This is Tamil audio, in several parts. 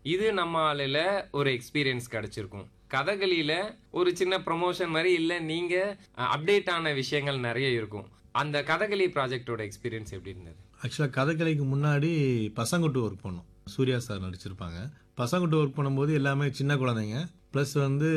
இது நம்ம ஆளுல ஒரு எக்ஸ்பீரியன்ஸ் கிடைச்சிருக்கும் கதகளியில ஒரு சின்ன ப்ரமோஷன் மாதிரி இல்ல நீங்க அப்டேட் ஆன விஷயங்கள் நிறைய இருக்கும் அந்த கதகளி ப்ராஜெக்டோட எக்ஸ்பீரியன்ஸ் எப்படி இருந்தது ஆக்சுவலாக கதைக்கலைக்கு முன்னாடி பசங்குட்டு ஒர்க் பண்ணோம் சூர்யா சார் நடிச்சிருப்பாங்க பசங்குட்டு ஒர்க் பண்ணும்போது எல்லாமே சின்ன குழந்தைங்க ப்ளஸ் வந்து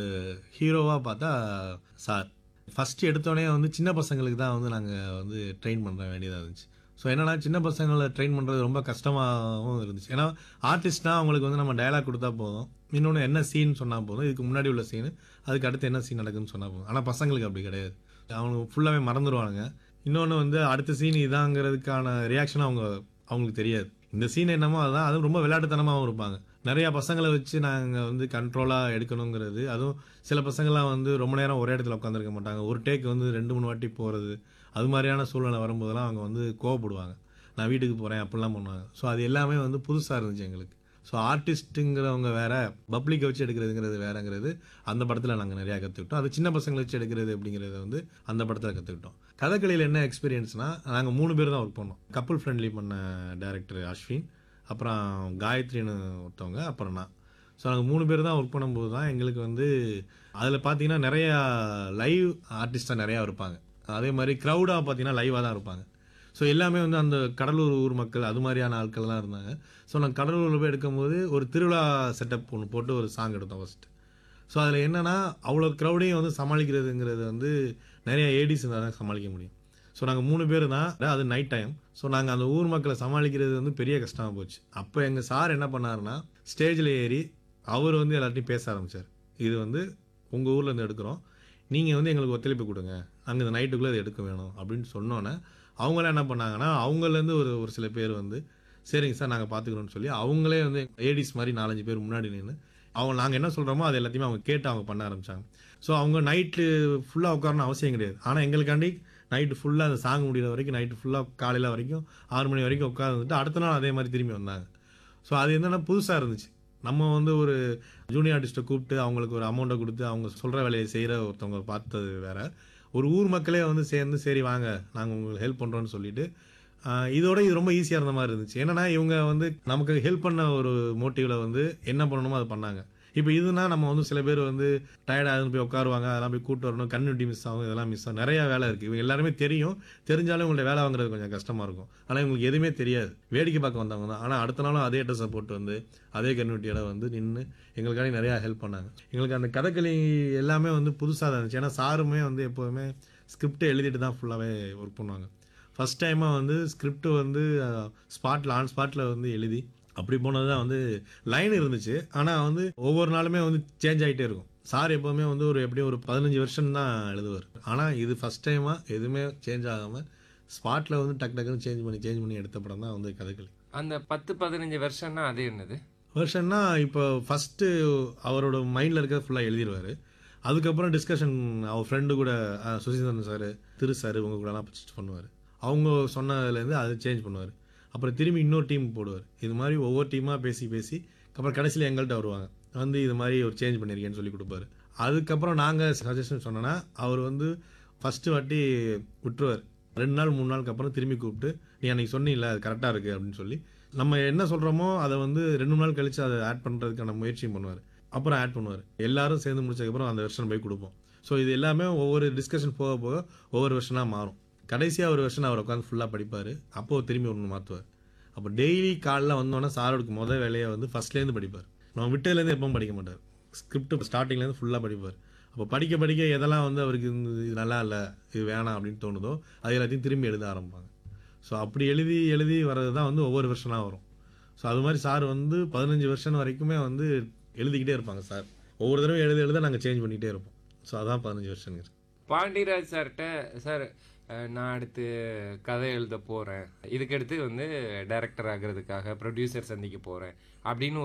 ஹீரோவாக பார்த்தா சார் ஃபஸ்ட்டு எடுத்தோடனே வந்து சின்ன பசங்களுக்கு தான் வந்து நாங்கள் வந்து ட்ரெயின் பண்ண வேண்டியதாக இருந்துச்சு ஸோ என்னன்னா சின்ன பசங்களை ட்ரெயின் பண்ணுறது ரொம்ப கஷ்டமாகவும் இருந்துச்சு ஏன்னா ஆர்டிஸ்ட்னா அவங்களுக்கு வந்து நம்ம டயலாக் கொடுத்தா போதும் இன்னொன்று என்ன சீன் சொன்னால் போதும் இதுக்கு முன்னாடி உள்ள சீனு அதுக்கு அடுத்து என்ன சீன் நடக்குதுன்னு சொன்னால் போதும் ஆனால் பசங்களுக்கு அப்படி கிடையாது அவங்க ஃபுல்லாகவே மறந்துடுவானுங்க இன்னொன்று வந்து அடுத்த சீன் இதாங்கிறதுக்கான ரியாக்ஷன் அவங்க அவங்களுக்கு தெரியாது இந்த சீன் என்னமோ அதுதான் அதுவும் ரொம்ப விளையாட்டுத்தனமாகவும் இருப்பாங்க நிறையா பசங்களை வச்சு நாங்கள் வந்து கண்ட்ரோலாக எடுக்கணுங்கிறது அதுவும் சில பசங்கள்லாம் வந்து ரொம்ப நேரம் ஒரே இடத்துல உட்காந்துருக்க மாட்டாங்க ஒரு டேக் வந்து ரெண்டு மூணு வாட்டி போகிறது அது மாதிரியான சூழ்நிலை வரும்போதெல்லாம் அவங்க வந்து கோவப்படுவாங்க நான் வீட்டுக்கு போகிறேன் அப்படிலாம் பண்ணுவாங்க ஸோ அது எல்லாமே வந்து புதுசாக இருந்துச்சு எங்களுக்கு ஸோ ஆர்டிஸ்ட்டுங்கிறவங்க வேற பப்ளிக்கை வச்சு எடுக்கிறதுங்கிறது வேறங்கிறது அந்த படத்தில் நாங்கள் நிறையா கற்றுக்கிட்டோம் அது சின்ன பசங்களை வச்சு எடுக்கிறது அப்படிங்கிறத வந்து அந்த படத்தில் கற்றுக்கிட்டோம் கதகளியில் என்ன எக்ஸ்பீரியன்ஸ்னா நாங்கள் மூணு பேர் தான் ஒர்க் பண்ணோம் கப்புள் ஃப்ரெண்ட்லி பண்ண டேரக்டர் அஸ்வின் அப்புறம் காயத்ரின்னு ஒருத்தவங்க அப்புறம் நான் ஸோ நாங்கள் மூணு பேர் தான் ஒர்க் பண்ணும்போது தான் எங்களுக்கு வந்து அதில் பார்த்தீங்கன்னா நிறையா லைவ் ஆர்டிஸ்டாக நிறையா இருப்பாங்க அதே மாதிரி க்ரௌடாக பார்த்தீங்கன்னா லைவாக தான் இருப்பாங்க ஸோ எல்லாமே வந்து அந்த கடலூர் ஊர் மக்கள் அது மாதிரியான ஆட்கள் தான் இருந்தாங்க ஸோ நான் கடலூரில் போய் எடுக்கும்போது ஒரு திருவிழா செட்டப் ஒன்று போட்டு ஒரு சாங் எடுத்தோம் ஃபஸ்ட்டு ஸோ அதில் என்னன்னா அவ்வளோ க்ரௌடையும் வந்து சமாளிக்கிறதுங்கிறது வந்து நிறைய ஏடிஸ் இருந்தால் தான் சமாளிக்க முடியும் ஸோ நாங்கள் மூணு பேர் தான் அது நைட் டைம் ஸோ நாங்கள் அந்த ஊர் மக்களை சமாளிக்கிறது வந்து பெரிய கஷ்டமாக போச்சு அப்போ எங்கள் சார் என்ன பண்ணாருன்னா ஸ்டேஜில் ஏறி அவர் வந்து எல்லார்ட்டையும் பேச ஆரம்பிச்சார் இது வந்து உங்கள் ஊரில் இருந்து எடுக்கிறோம் நீங்கள் வந்து எங்களுக்கு ஒத்துழைப்பு கொடுங்க நாங்கள் இந்த நைட்டுக்குள்ளே இதை எடுக்க வேணும் அப்படின்னு சொன்னோன்னே அவங்களாம் என்ன பண்ணாங்கன்னா அவங்கலேருந்து ஒரு ஒரு சில பேர் வந்து சரிங்க சார் நாங்கள் பார்த்துக்குறோம்னு சொல்லி அவங்களே வந்து ஏடிஸ் மாதிரி நாலஞ்சு பேர் முன்னாடி நின்று அவங்க நாங்கள் என்ன சொல்கிறோமோ அது எல்லாத்தையுமே அவங்க கேட்டு அவங்க பண்ண ஆரம்பிச்சாங்க ஸோ அவங்க நைட்டு ஃபுல்லாக உட்காரணும் அவசியம் கிடையாது ஆனால் எங்களுக்காண்டி நைட்டு ஃபுல்லாக அந்த சாங் முடிகிற வரைக்கும் நைட்டு ஃபுல்லாக காலையில் வரைக்கும் ஆறு மணி வரைக்கும் உட்காந்துட்டு அடுத்த நாள் அதே மாதிரி திரும்பி வந்தாங்க ஸோ அது என்னென்னா புதுசாக இருந்துச்சு நம்ம வந்து ஒரு ஜூனியர் ஆர்டிஸ்ட்டை கூப்பிட்டு அவங்களுக்கு ஒரு அமௌண்ட்டை கொடுத்து அவங்க சொல்கிற வேலையை செய்கிற ஒருத்தவங்க பார்த்தது வேற ஒரு ஊர் மக்களே வந்து சேர்ந்து சரி வாங்க நாங்கள் உங்களுக்கு ஹெல்ப் பண்ணுறோன்னு சொல்லிட்டு ஆஹ் இதோட இது ரொம்ப ஈஸியாக இருந்த மாதிரி இருந்துச்சு என்னன்னா இவங்க வந்து நமக்கு ஹெல்ப் பண்ண ஒரு மோட்டிவில் வந்து என்ன பண்ணணுமோ அதை பண்ணாங்க இப்போ இதுனா நம்ம வந்து சில பேர் வந்து டயர்டாக போய் உட்காருவாங்க அதெல்லாம் போய் கூட்டு வரணும் கண்ணுட்டி மிஸ் ஆகும் இதெல்லாம் மிஸ் ஆகும் நிறைய வேலை இருக்குது இவங்க எல்லாருமே தெரியும் தெரிஞ்சாலும் உங்கள்ட்ட வேலை வாங்குறது கொஞ்சம் கஷ்டமாக இருக்கும் ஆனால் இவங்களுக்கு எதுவுமே தெரியாது வேடிக்கை பார்க்க வந்தவங்க தான் ஆனால் அடுத்த நாளும் அதே ட்ரெஸ்ஸை போட்டு வந்து அதே கண்ணுட்டியோட வந்து நின்று எங்களுக்காண்டி நிறையா ஹெல்ப் பண்ணாங்க எங்களுக்கு அந்த கதகளி எல்லாமே வந்து புதுசாக தான் இருந்துச்சு ஏன்னா சாருமே வந்து எப்போதுமே ஸ்கிரிப்டை எழுதிட்டு தான் ஃபுல்லாகவே ஒர்க் பண்ணுவாங்க ஃபர்ஸ்ட் டைமாக வந்து ஸ்கிரிப்ட் வந்து ஸ்பாட்டில் ஆன் ஸ்பாட்டில் வந்து எழுதி அப்படி போனது தான் வந்து லைன் இருந்துச்சு ஆனால் வந்து ஒவ்வொரு நாளுமே வந்து சேஞ்ச் ஆகிட்டே இருக்கும் சார் எப்போவுமே வந்து ஒரு எப்படியும் ஒரு பதினஞ்சு வருஷம் தான் எழுதுவார் ஆனால் இது ஃபர்ஸ்ட் டைமாக எதுவுமே சேஞ்ச் ஆகாமல் ஸ்பாட்டில் வந்து டக்கு டக்குன்னு சேஞ்ச் பண்ணி சேஞ்ச் பண்ணி எடுத்த படம் தான் வந்து கதைகளி அந்த பத்து பதினஞ்சு வருஷம்னா அது என்னது வருஷன்னா இப்போ ஃபஸ்ட்டு அவரோட மைண்டில் இருக்கிறத ஃபுல்லாக எழுதிடுவார் அதுக்கப்புறம் டிஸ்கஷன் அவர் ஃப்ரெண்டு கூட அஹ், சுசீந்திரன் சார் திரு சார் இவங்க கூடலாம் பண்ணுவார் அவங்க சொன்னதுலேருந்து அதை சேஞ்ச் பண்ணுவார் அப்புறம் திரும்பி இன்னொரு டீம் போடுவார் இது மாதிரி ஒவ்வொரு டீமாக பேசி பேசி அப்புறம் கடைசியில் எங்கள்கிட்ட வருவாங்க வந்து இது மாதிரி ஒரு சேஞ்ச் பண்ணியிருக்கேன்னு சொல்லி கொடுப்பாரு அதுக்கப்புறம் நாங்கள் சஜஷன் சொன்னோன்னா அவர் வந்து ஃபஸ்ட்டு வாட்டி விட்டுருவார் ரெண்டு நாள் மூணு நாளுக்கு அப்புறம் திரும்பி கூப்பிட்டு நீ அன்னைக்கு சொன்னீங்களே அது கரெக்டாக இருக்குது அப்படின்னு சொல்லி நம்ம என்ன சொல்கிறோமோ அதை வந்து ரெண்டு மூணு நாள் கழித்து அதை ஆட் பண்ணுறதுக்கான முயற்சியும் பண்ணுவார் அப்புறம் ஆட் பண்ணுவார் எல்லாரும் சேர்ந்து முடிச்சதுக்கப்புறம் அந்த வெர்ஷன் போய் கொடுப்போம் ஸோ இது எல்லாமே ஒவ்வொரு டிஸ்கஷன் போக போக ஒவ்வொரு வெர்ஷனாக மாறும் கடைசியாக ஒரு வெர்ஷன் அவர் உட்காந்து ஃபுல்லாக படிப்பார் அப்போ திரும்பி ஒன்று மாற்றுவார் அப்போ டெய்லி காலைல வந்தோடனே சாரோடுக்கு முதல் வேலையை வந்து ஃபஸ்ட்லேருந்து படிப்பார் நம்ம விட்டதுலேருந்து எப்பவும் படிக்க மாட்டார் ஸ்கிரிப்ட் ஸ்டார்டிங்லேருந்து ஃபுல்லாக படிப்பார் அப்போ படிக்க படிக்க எதெல்லாம் வந்து அவருக்கு இந்த இது நல்லா இல்லை இது வேணாம் அப்படின்னு தோணுதோ அது எல்லாத்தையும் திரும்பி எழுத ஆரம்பிப்பாங்க ஸோ அப்படி எழுதி எழுதி வர்றது தான் வந்து ஒவ்வொரு வருஷனாக வரும் ஸோ அது மாதிரி சார் வந்து பதினஞ்சு வருஷம் வரைக்குமே வந்து எழுதிக்கிட்டே இருப்பாங்க சார் ஒவ்வொரு தடவை எழுத எழுத நாங்கள் சேஞ்ச் பண்ணிகிட்டே இருப்போம் ஸோ அதான் பதினஞ்சு வருஷங்க பாண்டியராஜ் சார்கிட்ட சார் அஹ், நான் அடுத்து கதை எழுத போகிறேன் இதுக்கடுத்து வந்து டைரக்டர் ஆகிறதுக்காக ப்ரொடியூசர் சந்திக்க போகிறேன் அப்படின்னு